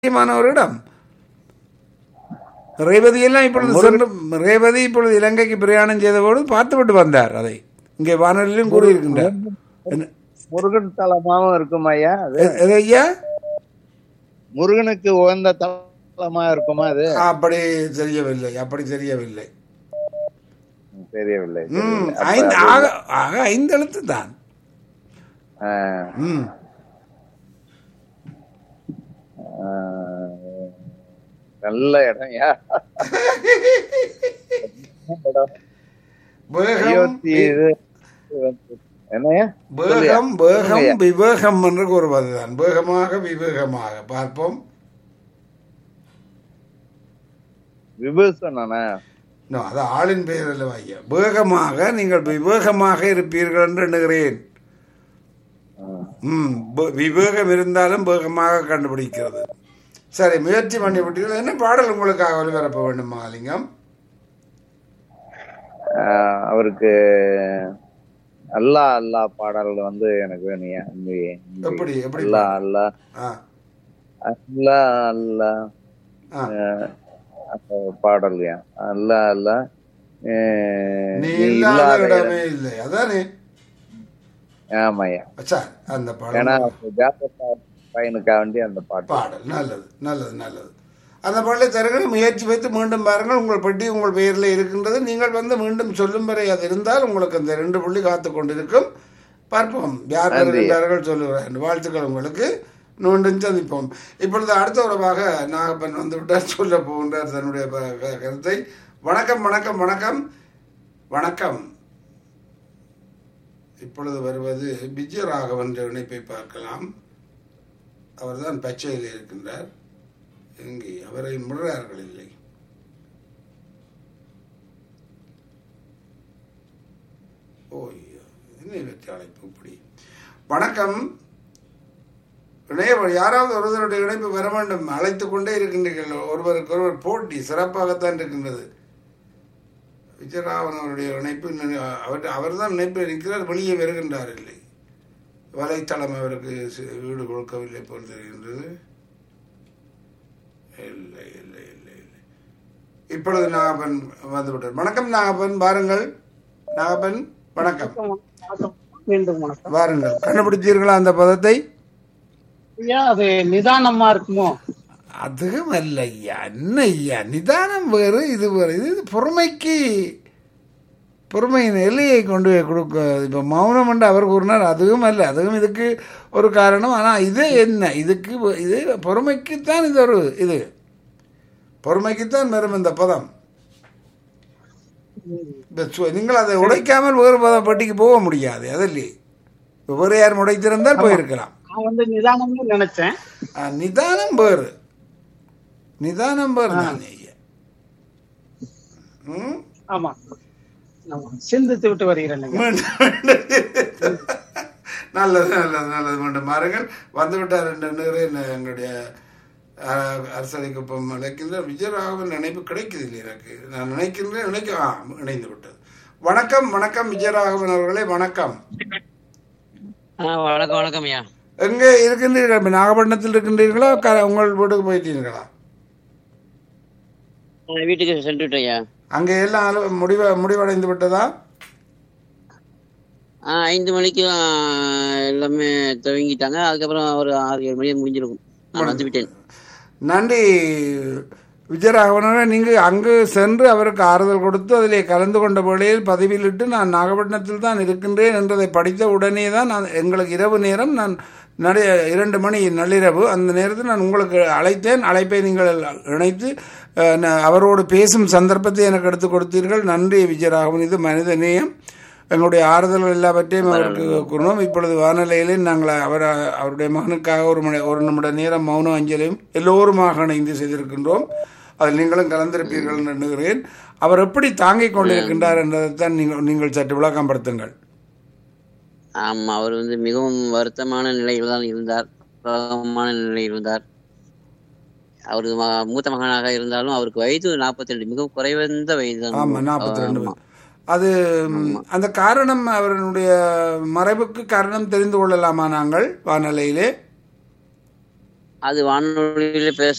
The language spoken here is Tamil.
முக்கியமான ஒரு இடம் ரேவதி எல்லாம் இப்பொழுது சென்று ரேவதி இப்பொழுது இலங்கைக்கு பிரயாணம் செய்தபோது பார்த்துவிட்டு வந்தார் அதை இங்கே வானொலியிலும் கூறியிருக்கின்றார் என்ன- முருகன் தலமாவும் இருக்கும் ஐயா அது எ- எது ஐயா முருகனுக்கு உகந்த தலமா இருக்குமா அது அப்படி தெரியவில்லை அப்படி தெரியவில்லை தெரியவில்லை ம் தெரியவில்லை. அப்ப ஐந்து அது- ஆக ஆக ஐந்து எழுத்து தான் ஆ, ம் ஆ, நல்ல இடம் ஐயா வேகம் அயோத்தி இது என்னையா வேகம் வேகம் விவேகம் என்று கூறுவதுதான் வேகமாக விவேகமாக பார்ப்போம் விபூஷணனா No, அது ஆளின் பெயர் அல்லவா ஐயா வேகமாக நீங்கள் விவேகமாக இருப்பீர்கள் என்று எண்ணுகிறேன் ம் ப- விவேகம் இருந்தாலும் வேகமாக கண்டுபிடிக்கிறது சரி முயற்சி பண்ணி விட்டீர்கள் என்ன பாடல் உங்களுக்காக ஒளிபரப்ப வேண்டும் மகாலிங்கம் ஆ, அவருக்கு அல்லா அல்லா பாடல் வந்து எனக்கு வேணுயா எப்படி எப்படி அல்லா அல்லா ஆ அல்லா அல்லா ஆ அந்த பாடல்யா அல்லா அல்லா ஆ, நீ நீ இல்லாத இல்லாத இடமே இல்லை அதானே ஆமாய்யா சார் அந்த ஏன்னா பாடல் ஜாபத்தா பையனுக்காக வேண்டி அந்த பாட்டு பாடல் நல்லது நல்லது நல்லது அந்த பாடலை தருகிற முயற்சி வைத்து மீண்டும் பாருங்கள் உங்கள் பெட்டி உங்கள் பெயரில் இருக்கின்றது நீங்கள் வந்து மீண்டும் சொல்லும் வரை அது இருந்தால் உங்களுக்கு அந்த ரெண்டு புள்ளி காத்து கொண்டிருக்கும் பார்ப்போம் யார் நன்றி. வருகின்றார்கள் சொல்லுகிறேன் வாழ்த்துக்கள் உங்களுக்கு மீண்டும் சந்திப்போம் இப்பொழுது அடுத்த உறவாக நாகப்பன் வந்து விட்டார் சொல்ல போகின்றார் தன்னுடைய ப- க- கருத்தை வணக்கம் வணக்கம் வணக்கம் வணக்கம் இப்பொழுது வருவது விஜயராகவன் என்ற இணைப்பை பார்க்கலாம் அவர்தான் பச்சையில் இருக்கின்றார் இங்கே அவரை முடுறார்கள் இல்லை ஓ என்ன வெற்றி அழைப்பு இப்படி வணக்கம் இணைய யாராவது ஒருவருடைய இணைப்பு வர வேண்டும் அழைத்துக் கொண்டே இருக்கின்றீர்கள் ஒருவருக்கு ஒருவர் போட்டி சிறப்பாகத்தான் இருக்கின்றது விஜயராவன் அவருடைய இணைப்பு இன்னும் அவர் அவர்தான் இணைப்பில் நிற்கிறார் வெளியே வருகின்றார் இல்லை வலைத்தளம் அவருக்கு சி- ஈடு கொடுக்கவில்லை போல் தெரிகின்றது இல்லை இல்லை இல்லை இல்லை இப்பொழுது நாகப்பன் வந்துவிட்டார் வணக்கம் நாகப்பன் வாருங்கள் நாகப்பன் வணக்கம் வணக்கம். மீண்டும் வணக்கம் வாருங்கள் கண்டுபிடித்தீர்களா அந்த பதத்தை ஐயா அது நிதானமா இருக்குமோ அதுவும் அல்ல ஐயா என்ன ஐயா நிதானம் வேறு இது வேறு இது பொறுமைக்கு பொறுமையின் எல்லையை கொண்டு போய் கொடுக்க இப்போ மௌனம் என்று அவர் கூறினார் அதுவும் அல்ல அதுவும் இதுக்கு ஒரு காரணம் ஆனால் இது என்ன இதுக்கு வ- இது பொறுமைக்குத்தான் இது ஒரு இது பொறுமைக்குத்தான் வரும் இந்த பதம் இப்ப சு- நீங்கள் அதை உடைக்காமல் வேறு பதம் பட்டிக்கு போக முடியாது அதில்லையே இப்ப வேறு யாரும் உடைத்திருந்தால் போயிருக்கலாம் நான் வந்து நிதானம்னு நினைச்சேன் ஆ, நிதானம் வேறு நிதானம் வேறு தானே ஐயா ம்? ஆமா ஆமா சிந்தித்து விட்டு வருகிறேன் ஐயா. மீண்டும் மீண்டும். நல்லது நல்லது நல்லது மீண்டும் மாறுங்கள் வந்துவிட்டார் என்று எண்ணுகிறேன் எங்களுடைய அஹ், அரசடிக்குப்பம் அழைக்கின்ற விஜயராகவன் நினைப்பு கிடைக்குது இல்லை எனக்கு நான் நினைக்கின்றேன் நினைக்க ஆ இணைந்து விட்டது வணக்கம் வணக்கம் விஜயராகவன் அவர்களே வணக்கம் ஆ வணக்கம் வணக்கம் ஐயா எங்கே இருக்கின்றீர்கள் இப்ப நாகப்பட்டினத்தில் இருக்கின்றீர்களா க- உங்கள் வீட்டுக்கு போயிட்டீர்களா நான் வீட்டுக்கு சென்று விட்டேன் ஐயா அங்கே எல்லாம் அலு- முடிவ முடிவடைந்து விட்டதா ஆ ஐந்து மணிக்கு ஆ, எல்லாமே துவங்கிட்டாங்க அதுக்கப்புறம் ஒரு ஆறு ஏழு மணி முடிஞ்சிருக்கும் நான் வந்து விட்டேன் நன்றி விஜயராகவனே நீங்கள் அங்கு சென்று அவருக்கு ஆறுதல் கொடுத்து அதிலே கலந்து கொண்ட வேளையில் பதவியிலிட்டு நான் நாகப்பட்டினத்தில் தான் இருக்கின்றேன் என்றதை படித்த உடனே தான் நான் எங்களுக்கு இரவு நேரம் நான் நிறைய இரண்டு மணி நள்ளிரவு அந்த நேரத்தில் நான் உங்களுக்கு அழைத்தேன் அழைப்பை நீங்கள் இணைத்து அஹ், நான் அவரோடு பேசும் சந்தர்ப்பத்தை எனக்கு எடுத்து கொடுத்தீர்கள் நன்றி விஜயராகவன் இது மனித நேயம் எங்களுடைய ஆறுதல்கள் எல்லாவற்றையும் அவருக்கு கூறினோம் இப்பொழுது வானிலையிலே நாங்கள் அவர் அவருடைய மகனுக்காக ஒரு மணி ஒரு நிமிட நேரம் மௌன அஞ்சலியும் எல்லோருமாக இணைந்து செய்திருக்கின்றோம் அதில் நீங்களும் கலந்திருப்பீர்கள் என்று எண்ணுகிறேன் அவர் எப்படி தாங்கிக் கொண்டிருக்கின்றார் என்றதைத்தான் நீங்கள் நீங்கள் சற்று விளக்கப்படுத்துங்கள் ஆமா அவர் வந்து மிகவும் வருத்தமான நிலையில் தான் இருந்தார் சோகமான நிலையில் இருந்தார் அவர் ம- மூத்த மகனாக இருந்தாலும் அவருக்கு வயது நாற்பத்தி ரெண்டு மிகவும் குறைவந்த வயது தான் ஆமாம் நாற்பத்தி ரெண்டு அது ம், அந்த காரணம் அவருடைய மறைவுக்கு காரணம் தெரிந்து கொள்ளலாமா நாங்கள் வானிலையிலே அது வானொலியில பேச